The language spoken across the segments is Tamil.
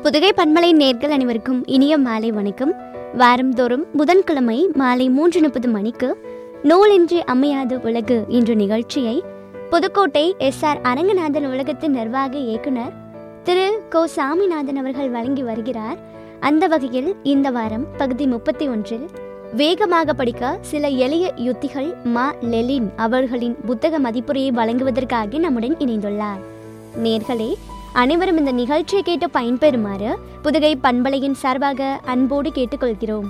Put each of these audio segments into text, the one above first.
புதுகை பண்பலை நேர்கள் அனைவருக்கும் இனிய மாலை வணக்கம் வாரந்தோறும் புதன்கிழமை மாலை மூன்று முப்பது மணிக்கு நூலின்றி அமையாது உலகு என்ற நிகழ்ச்சியை புதுக்கோட்டை எஸ் ஆர் அரங்கநாதன் உலகத்தின் நிர்வாக இயக்குனர் திரு கோ சாமிநாதன் அவர்கள் வழங்கி வருகிறார் அந்த வகையில் இந்த வாரம் பகுதி முப்பத்தி ஒன்றில் வேகமாக படிக்க சில எளிய யுத்திகள் மா லெலின் அவர்களின் புத்தக மதிப்புரையை வழங்குவதற்காக நம்முடன் இணைந்துள்ளார் நேர்களே அனைவரும் இந்த நிகழ்ச்சியை கேட்டு பயன்பெறுமாறு புதுகை பண்பலையின் சார்பாக அன்போடு கேட்டுக்கொள்கிறோம்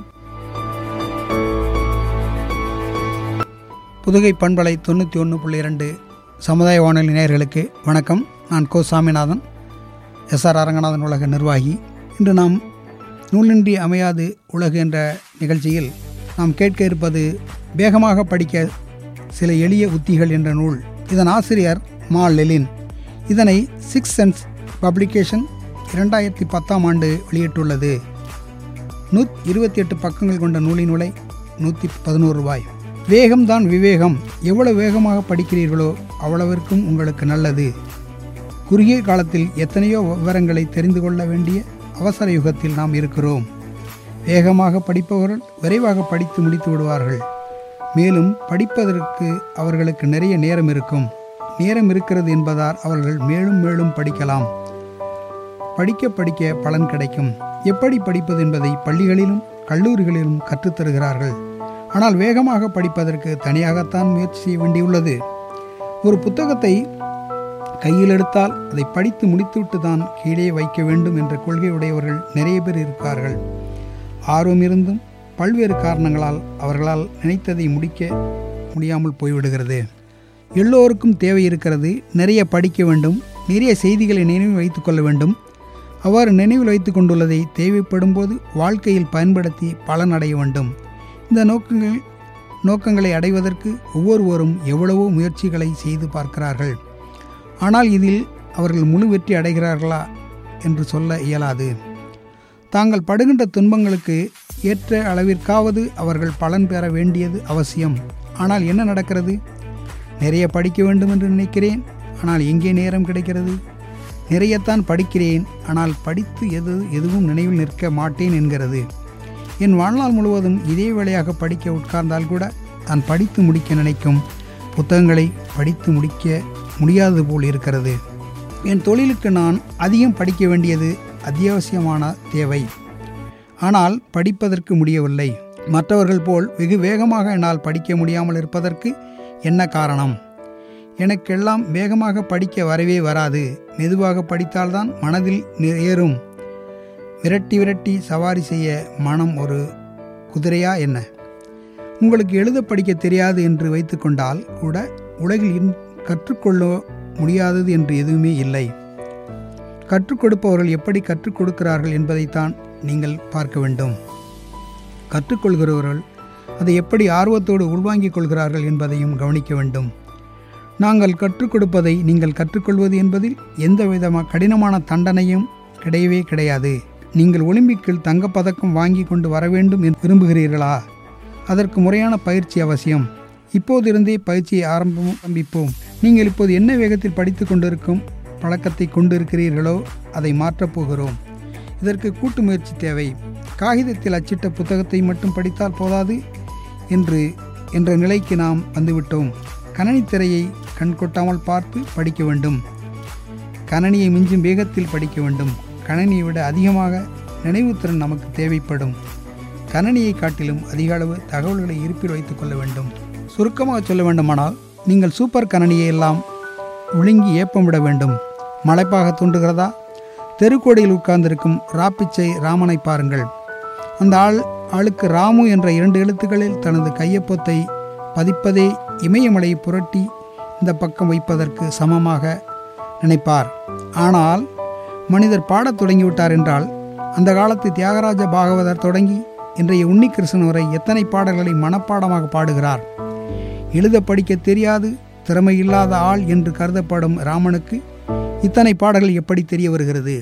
புதுகை பண்பலை தொண்ணூற்றி ஒன்று புள்ளி இரண்டு சமுதாய வானொலி நேயர்களுக்கு வணக்கம் நான் கோ சாமிநாதன் எஸ்ஆர் அரங்கநாதன் உலக நிர்வாகி இன்று நாம் நூலின்றி அமையாது உலகு என்ற நிகழ்ச்சியில் நாம் கேட்க இருப்பது வேகமாக படிக்க சில எளிய உத்திகள் என்ற நூல் இதன் ஆசிரியர் மா லெலின் இதனை சிக்ஸ் சென்ஸ் பப்ளிகேஷன் இரண்டாயிரத்தி பத்தாம் ஆண்டு வெளியிட்டுள்ளது நூத் இருபத்தி எட்டு பக்கங்கள் கொண்ட நூலின் விலை நூற்றி பதினோரு ரூபாய் வேகம்தான் விவேகம் எவ்வளவு வேகமாக படிக்கிறீர்களோ அவ்வளவிற்கும் உங்களுக்கு நல்லது குறுகிய காலத்தில் எத்தனையோ விவரங்களை தெரிந்து கொள்ள வேண்டிய அவசர யுகத்தில் நாம் இருக்கிறோம் வேகமாக படிப்பவர்கள் விரைவாக படித்து முடித்து விடுவார்கள் மேலும் படிப்பதற்கு அவர்களுக்கு நிறைய நேரம் இருக்கும் நேரம் இருக்கிறது என்பதால் அவர்கள் மேலும் மேலும் படிக்கலாம் படிக்க படிக்க பலன் கிடைக்கும் எப்படி படிப்பது என்பதை பள்ளிகளிலும் கல்லூரிகளிலும் கற்றுத்தருகிறார்கள் ஆனால் வேகமாக படிப்பதற்கு தனியாகத்தான் முயற்சி செய்ய வேண்டியுள்ளது ஒரு புத்தகத்தை கையில் எடுத்தால் அதை படித்து முடித்துவிட்டு தான் கீழே வைக்க வேண்டும் என்ற கொள்கை உடையவர்கள் நிறைய பேர் இருக்கார்கள் ஆர்வம் இருந்தும் பல்வேறு காரணங்களால் அவர்களால் நினைத்ததை முடிக்க முடியாமல் போய்விடுகிறது எல்லோருக்கும் தேவை இருக்கிறது நிறைய படிக்க வேண்டும் நிறைய செய்திகளை நினைவில் வைத்துக் கொள்ள வேண்டும் அவ்வாறு நினைவில் வைத்துக் கொண்டுள்ளதை தேவைப்படும் போது வாழ்க்கையில் பயன்படுத்தி பலனடைய வேண்டும் இந்த நோக்கங்கள் நோக்கங்களை அடைவதற்கு ஒவ்வொருவரும் எவ்வளவோ முயற்சிகளை செய்து பார்க்கிறார்கள் ஆனால் இதில் அவர்கள் முழு வெற்றி அடைகிறார்களா என்று சொல்ல இயலாது தாங்கள் படுகின்ற துன்பங்களுக்கு ஏற்ற அளவிற்காவது அவர்கள் பலன் பெற வேண்டியது அவசியம் ஆனால் என்ன நடக்கிறது நிறைய படிக்க வேண்டும் என்று நினைக்கிறேன் ஆனால் எங்கே நேரம் கிடைக்கிறது நிறையத்தான் படிக்கிறேன் ஆனால் படித்து எது எதுவும் நினைவில் நிற்க மாட்டேன் என்கிறது என் வாழ்நாள் முழுவதும் இதே வேளையாக படிக்க உட்கார்ந்தால் கூட நான் படித்து முடிக்க நினைக்கும் புத்தகங்களை படித்து முடிக்க முடியாதது போல் இருக்கிறது என் தொழிலுக்கு நான் அதிகம் படிக்க வேண்டியது அத்தியாவசியமான தேவை ஆனால் படிப்பதற்கு முடியவில்லை மற்றவர்கள் போல் வெகு வேகமாக என்னால் படிக்க முடியாமல் இருப்பதற்கு என்ன காரணம் எனக்கெல்லாம் வேகமாக படிக்க வரவே வராது மெதுவாக படித்தால்தான் மனதில் ஏறும் விரட்டி விரட்டி சவாரி செய்ய மனம் ஒரு குதிரையா என்ன உங்களுக்கு எழுத படிக்க தெரியாது என்று வைத்துக்கொண்டால் கூட உலகில் கற்றுக்கொள்ள முடியாதது என்று எதுவுமே இல்லை கற்றுக் கொடுப்பவர்கள் எப்படி கற்றுக் கொடுக்கிறார்கள் என்பதைத்தான் நீங்கள் பார்க்க வேண்டும் கற்றுக்கொள்கிறவர்கள் அதை எப்படி ஆர்வத்தோடு உள்வாங்கிக் கொள்கிறார்கள் என்பதையும் கவனிக்க வேண்டும் நாங்கள் கற்றுக் கொடுப்பதை நீங்கள் கற்றுக்கொள்வது என்பதில் எந்த விதமான கடினமான தண்டனையும் கிடையவே கிடையாது நீங்கள் ஒலிம்பிக்கில் தங்கப்பதக்கம் வாங்கி கொண்டு வர வேண்டும் என்று விரும்புகிறீர்களா அதற்கு முறையான பயிற்சி அவசியம் இப்போதிருந்தே பயிற்சியை ஆரம்பம் ஆரம்பிப்போம் நீங்கள் இப்போது என்ன வேகத்தில் படித்து கொண்டிருக்கும் பழக்கத்தை கொண்டிருக்கிறீர்களோ அதை மாற்றப் போகிறோம் இதற்கு கூட்டு முயற்சி தேவை காகிதத்தில் அச்சிட்ட புத்தகத்தை மட்டும் படித்தால் போதாது என்று என்ற நிலைக்கு நாம் வந்துவிட்டோம் கணனி திரையை கண்கொட்டாமல் பார்த்து படிக்க வேண்டும் கணனியை மிஞ்சும் வேகத்தில் படிக்க வேண்டும் கணனியை விட அதிகமாக நினைவுத்திறன் நமக்கு தேவைப்படும் கணனியை காட்டிலும் அதிக அளவு தகவல்களை இருப்பில் வைத்துக் கொள்ள வேண்டும் சுருக்கமாக சொல்ல வேண்டுமானால் நீங்கள் சூப்பர் கணனியை எல்லாம் ஒழுங்கி ஏப்பமிட வேண்டும் மலைப்பாக தோன்றுகிறதா தெருக்கோடியில் உட்கார்ந்திருக்கும் ராப்பிச்சை ராமனை பாருங்கள் அந்த ஆள் ஆளுக்கு ராமு என்ற இரண்டு எழுத்துக்களில் தனது கையொப்பத்தை பதிப்பதே இமயமலையை புரட்டி இந்த பக்கம் வைப்பதற்கு சமமாக நினைப்பார் ஆனால் மனிதர் பாடத் தொடங்கிவிட்டார் என்றால் அந்த காலத்து தியாகராஜ பாகவதர் தொடங்கி இன்றைய உன்னிகிருஷ்ணன் வரை எத்தனை பாடல்களை மனப்பாடமாக பாடுகிறார் எழுத படிக்க தெரியாது திறமை இல்லாத ஆள் என்று கருதப்படும் ராமனுக்கு இத்தனை பாடல்கள் எப்படி தெரிய வருகிறது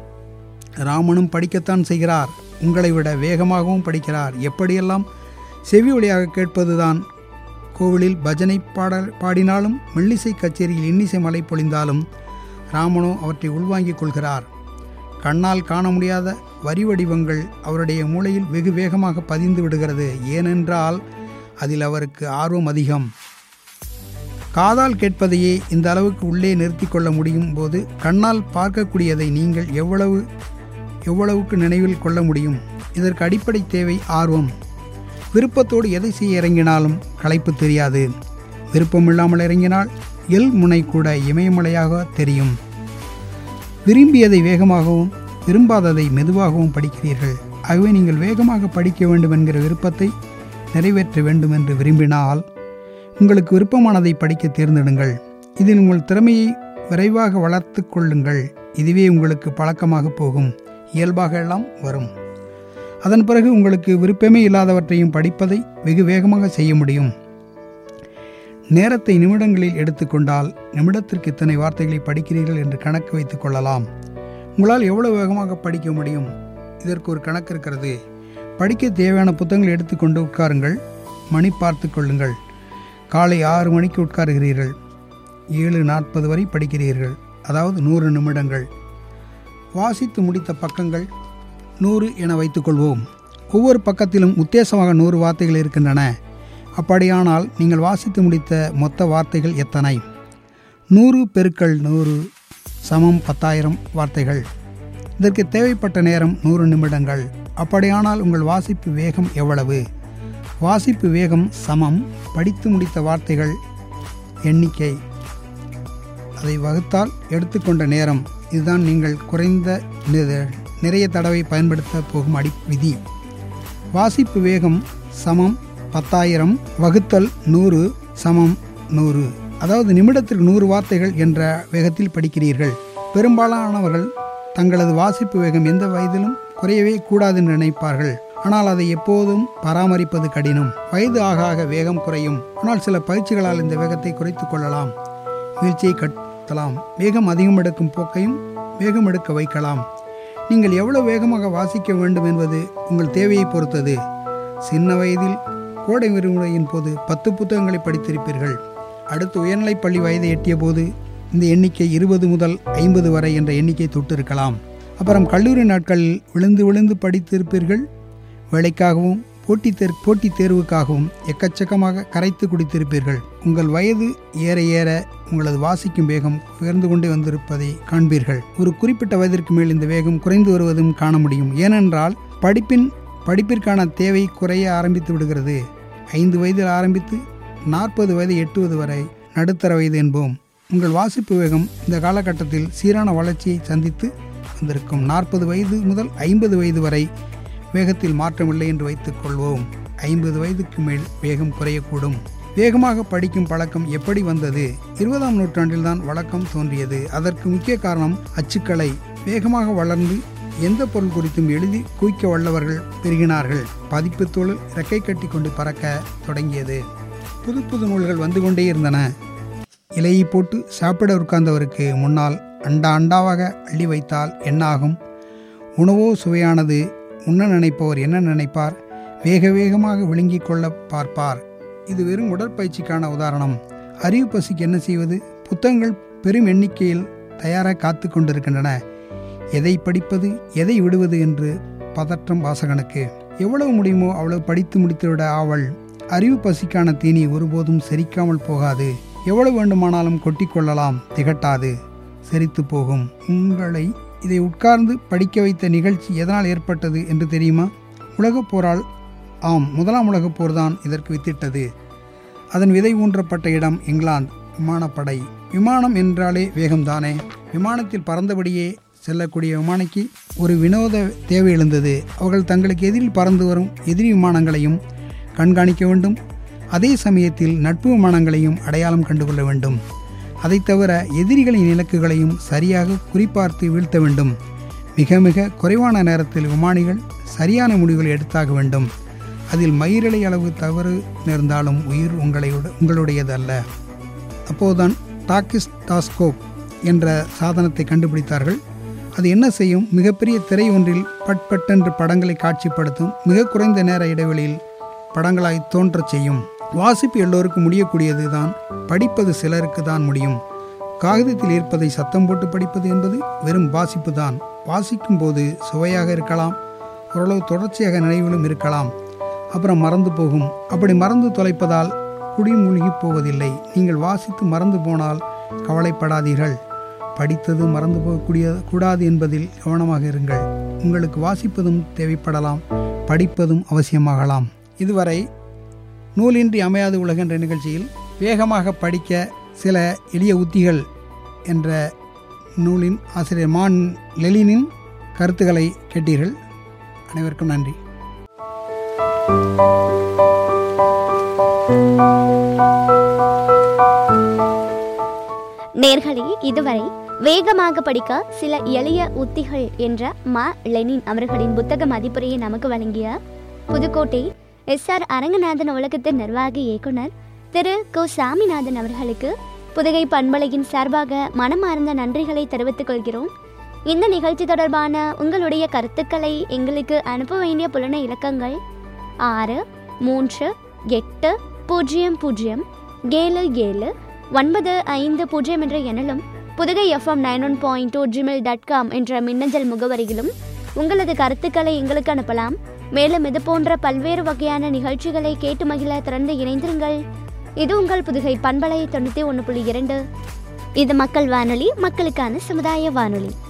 ராமனும் படிக்கத்தான் செய்கிறார் உங்களை விட வேகமாகவும் படிக்கிறார் எப்படியெல்லாம் செவி வழியாக கேட்பதுதான் கோவிலில் பஜனை பாடல் பாடினாலும் மெல்லிசை கச்சேரியில் இன்னிசை மலை பொழிந்தாலும் ராமனோ அவற்றை உள்வாங்கிக் கொள்கிறார் கண்ணால் காண முடியாத வரி வடிவங்கள் அவருடைய மூளையில் வெகு வேகமாக பதிந்து விடுகிறது ஏனென்றால் அதில் அவருக்கு ஆர்வம் அதிகம் காதால் கேட்பதையே இந்த அளவுக்கு உள்ளே நிறுத்தி கொள்ள முடியும் போது கண்ணால் பார்க்கக்கூடியதை நீங்கள் எவ்வளவு எவ்வளவுக்கு நினைவில் கொள்ள முடியும் இதற்கு அடிப்படை தேவை ஆர்வம் விருப்பத்தோடு எதை செய்ய இறங்கினாலும் களைப்பு தெரியாது விருப்பமில்லாமல் இறங்கினால் எல் முனை கூட இமயமலையாக தெரியும் விரும்பியதை வேகமாகவும் விரும்பாததை மெதுவாகவும் படிக்கிறீர்கள் ஆகவே நீங்கள் வேகமாக படிக்க வேண்டும் என்கிற விருப்பத்தை நிறைவேற்ற வேண்டும் என்று விரும்பினால் உங்களுக்கு விருப்பமானதை படிக்க தேர்ந்தெடுங்கள் இதில் உங்கள் திறமையை விரைவாக வளர்த்து கொள்ளுங்கள் இதுவே உங்களுக்கு பழக்கமாக போகும் இயல்பாக எல்லாம் வரும் அதன் பிறகு உங்களுக்கு விருப்பமே இல்லாதவற்றையும் படிப்பதை வெகு வேகமாக செய்ய முடியும் நேரத்தை நிமிடங்களில் எடுத்துக்கொண்டால் நிமிடத்திற்கு இத்தனை வார்த்தைகளை படிக்கிறீர்கள் என்று கணக்கு வைத்துக் கொள்ளலாம் உங்களால் எவ்வளவு வேகமாக படிக்க முடியும் இதற்கு ஒரு கணக்கு இருக்கிறது படிக்க தேவையான புத்தகங்களை எடுத்துக்கொண்டு உட்காருங்கள் மணி பார்த்து கொள்ளுங்கள் காலை ஆறு மணிக்கு உட்காருகிறீர்கள் ஏழு நாற்பது வரை படிக்கிறீர்கள் அதாவது நூறு நிமிடங்கள் வாசித்து முடித்த பக்கங்கள் நூறு என வைத்துக்கொள்வோம் ஒவ்வொரு பக்கத்திலும் உத்தேசமாக நூறு வார்த்தைகள் இருக்கின்றன அப்படியானால் நீங்கள் வாசித்து முடித்த மொத்த வார்த்தைகள் எத்தனை நூறு பெருக்கள் நூறு சமம் பத்தாயிரம் வார்த்தைகள் இதற்கு தேவைப்பட்ட நேரம் நூறு நிமிடங்கள் அப்படியானால் உங்கள் வாசிப்பு வேகம் எவ்வளவு வாசிப்பு வேகம் சமம் படித்து முடித்த வார்த்தைகள் எண்ணிக்கை அதை வகுத்தால் எடுத்துக்கொண்ட நேரம் இதுதான் நீங்கள் குறைந்த நி- நிறைய தடவை பயன்படுத்த போகும் அடி விதி வாசிப்பு வேகம் சமம் பத்தாயிரம் வகுத்தல் நூறு சமம் நூறு அதாவது நிமிடத்திற்கு நூறு வார்த்தைகள் என்ற வேகத்தில் படிக்கிறீர்கள் பெரும்பாலானவர்கள் தங்களது வாசிப்பு வேகம் எந்த வயதிலும் குறையவே கூடாது என்று நினைப்பார்கள் ஆனால் அதை எப்போதும் பராமரிப்பது கடினம் வயது ஆக ஆக வேகம் குறையும் ஆனால் சில பயிற்சிகளால் இந்த வேகத்தை குறைத்துக் கொள்ளலாம் வீழ்ச்சியை கட்டலாம் வேகம் அதிகம் எடுக்கும் போக்கையும் வேகம் எடுக்க வைக்கலாம் நீங்கள் எவ்வளவு வேகமாக வாசிக்க வேண்டும் என்பது உங்கள் தேவையை பொறுத்தது சின்ன வயதில் கோடை விடுமுறையின் போது பத்து புத்தகங்களை படித்திருப்பீர்கள் அடுத்து உயர்நிலைப் பள்ளி வயதை எட்டிய போது இந்த எண்ணிக்கை இருபது முதல் ஐம்பது வரை என்ற எண்ணிக்கை தொட்டிருக்கலாம் அப்புறம் கல்லூரி நாட்களில் விழுந்து விழுந்து படித்திருப்பீர்கள் வேலைக்காகவும் போட்டித் தேர் போட்டித் தேர்வுக்காகவும் எக்கச்சக்கமாக கரைத்து குடித்திருப்பீர்கள் உங்கள் வயது ஏற ஏற உங்களது வாசிக்கும் வேகம் உயர்ந்து கொண்டே வந்திருப்பதை காண்பீர்கள் ஒரு குறிப்பிட்ட வயதிற்கு மேல் இந்த வேகம் குறைந்து வருவதும் காண முடியும் ஏனென்றால் படிப்பின் படிப்பிற்கான தேவை குறைய ஆரம்பித்து விடுகிறது ஐந்து வயதில் ஆரம்பித்து நாற்பது வயது எட்டுவது வரை நடுத்தர வயது என்போம் உங்கள் வாசிப்பு வேகம் இந்த காலகட்டத்தில் சீரான வளர்ச்சியை சந்தித்து வந்திருக்கும் நாற்பது வயது முதல் ஐம்பது வயது வரை வேகத்தில் மாற்றமில்லை என்று வைத்துக் கொள்வோம் ஐம்பது வயதுக்கு மேல் வேகம் குறையக்கூடும் வேகமாக படிக்கும் பழக்கம் எப்படி வந்தது இருபதாம் நூற்றாண்டில்தான் வழக்கம் தோன்றியது அதற்கு முக்கிய காரணம் அச்சுக்கலை வேகமாக வளர்ந்து எந்த பொருள் குறித்தும் எழுதி குவிக்க வல்லவர்கள் பெருகினார்கள் பதிப்பு தொழில் இறக்கை கட்டி கொண்டு பறக்க தொடங்கியது புது புது நூல்கள் வந்து கொண்டே இருந்தன இலையை போட்டு சாப்பிட உட்கார்ந்தவருக்கு முன்னால் அண்டா அண்டாவாக அள்ளி வைத்தால் என்ன ஆகும் உணவோ சுவையானது உண்ண நினைப்பவர் என்ன நினைப்பார் வேக வேகமாக விழுங்கிக் கொள்ள பார்ப்பார் இது வெறும் உடற்பயிற்சிக்கான உதாரணம் அறிவு பசிக்கு என்ன செய்வது புத்தகங்கள் பெரும் எண்ணிக்கையில் தயாராக காத்து கொண்டிருக்கின்றன எதை படிப்பது எதை விடுவது என்று பதற்றம் வாசகனுக்கு எவ்வளவு முடியுமோ அவ்வளவு படித்து முடித்துவிட ஆவல் அறிவு பசிக்கான தீனி ஒருபோதும் செரிக்காமல் போகாது எவ்வளவு வேண்டுமானாலும் கொட்டிக்கொள்ளலாம் திகட்டாது செரித்து போகும் உங்களை இதை உட்கார்ந்து படிக்க வைத்த நிகழ்ச்சி எதனால் ஏற்பட்டது என்று தெரியுமா உலகப் போரால் ஆம் முதலாம் உலகப் போர்தான் இதற்கு வித்திட்டது அதன் விதை ஊன்றப்பட்ட இடம் இங்கிலாந்து விமானப்படை விமானம் என்றாலே வேகம்தானே விமானத்தில் பறந்தபடியே செல்லக்கூடிய விமானிக்கு ஒரு வினோத தேவை எழுந்தது அவர்கள் தங்களுக்கு எதிரில் பறந்து வரும் எதிரி விமானங்களையும் கண்காணிக்க வேண்டும் அதே சமயத்தில் நட்பு விமானங்களையும் அடையாளம் கண்டுகொள்ள வேண்டும் அதைத் தவிர எதிரிகளின் இலக்குகளையும் சரியாக குறிப்பார்த்து வீழ்த்த வேண்டும் மிக மிக குறைவான நேரத்தில் விமானிகள் சரியான முடிவுகளை எடுத்தாக வேண்டும் அதில் மயிரிழை அளவு தவறு நேர்ந்தாலும் உயிர் உங்களை உங்களுடையது அல்ல அப்போதுதான் டாக்கிஸ் டாஸ்கோப் என்ற சாதனத்தை கண்டுபிடித்தார்கள் அது என்ன செய்யும் மிகப்பெரிய திரை ஒன்றில் பட் பட்டென்று படங்களை காட்சிப்படுத்தும் மிக குறைந்த நேர இடைவெளியில் படங்களாய் தோன்றச் செய்யும் வாசிப்பு எல்லோருக்கும் முடியக்கூடியது தான் படிப்பது சிலருக்கு தான் முடியும் காகிதத்தில் இருப்பதை சத்தம் போட்டு படிப்பது என்பது வெறும் வாசிப்பு தான் வாசிக்கும் போது சுவையாக இருக்கலாம் ஓரளவு தொடர்ச்சியாக நினைவிலும் இருக்கலாம் அப்புறம் மறந்து போகும் அப்படி மறந்து தொலைப்பதால் குடி மூழ்கி போவதில்லை நீங்கள் வாசித்து மறந்து போனால் கவலைப்படாதீர்கள் படித்தது மறந்து போகக்கூடிய கூடாது என்பதில் கவனமாக இருங்கள் உங்களுக்கு வாசிப்பதும் தேவைப்படலாம் படிப்பதும் அவசியமாகலாம் இதுவரை நூலின்றி அமையாது உலக என்ற நிகழ்ச்சியில் வேகமாக படிக்க சில எளிய உத்திகள் என்ற நூலின் ஆசிரியர் மான் லெலினின் கருத்துக்களை கேட்டீர்கள் அனைவருக்கும் நன்றி நேர்களே இதுவரை வேகமாக படிக்க சில எளிய உத்திகள் என்ற மா லெனின் அவர்களின் புத்தக மதிப்புரையை நமக்கு வழங்கிய புதுக்கோட்டை எஸ் ஆர் அரங்கநாதன் உலகத்தின் நிர்வாக இயக்குனர் திரு கோ சாமிநாதன் அவர்களுக்கு புதுகை பண்பலையின் சார்பாக மனமார்ந்த நன்றிகளை தெரிவித்துக் கொள்கிறோம் இந்த நிகழ்ச்சி தொடர்பான உங்களுடைய கருத்துக்களை எங்களுக்கு அனுப்ப வேண்டிய புலன இலக்கங்கள் ஆறு மூன்று எட்டு பூஜ்ஜியம் பூஜ்ஜியம் ஏழு ஏழு ஒன்பது ஐந்து பூஜ்ஜியம் என்ற எண்ணிலும் Pudukai FM nine one point two Gmail dot com என்ற மின்னஞ்சல் முகவரியிலும் உங்களது கருத்துக்களை எங்களுக்கு அனுப்பலாம் மேலும் இது போன்ற பல்வேறு வகையான நிகழ்ச்சிகளை கேட்டு மகிழ திறந்து இணைந்திருங்கள் இது உங்கள் புதுகை பண்பலை தொண்ணூற்றி ஒன்று புள்ளி இரண்டு இது மக்கள் வானொலி மக்களுக்கான சமுதாய வானொலி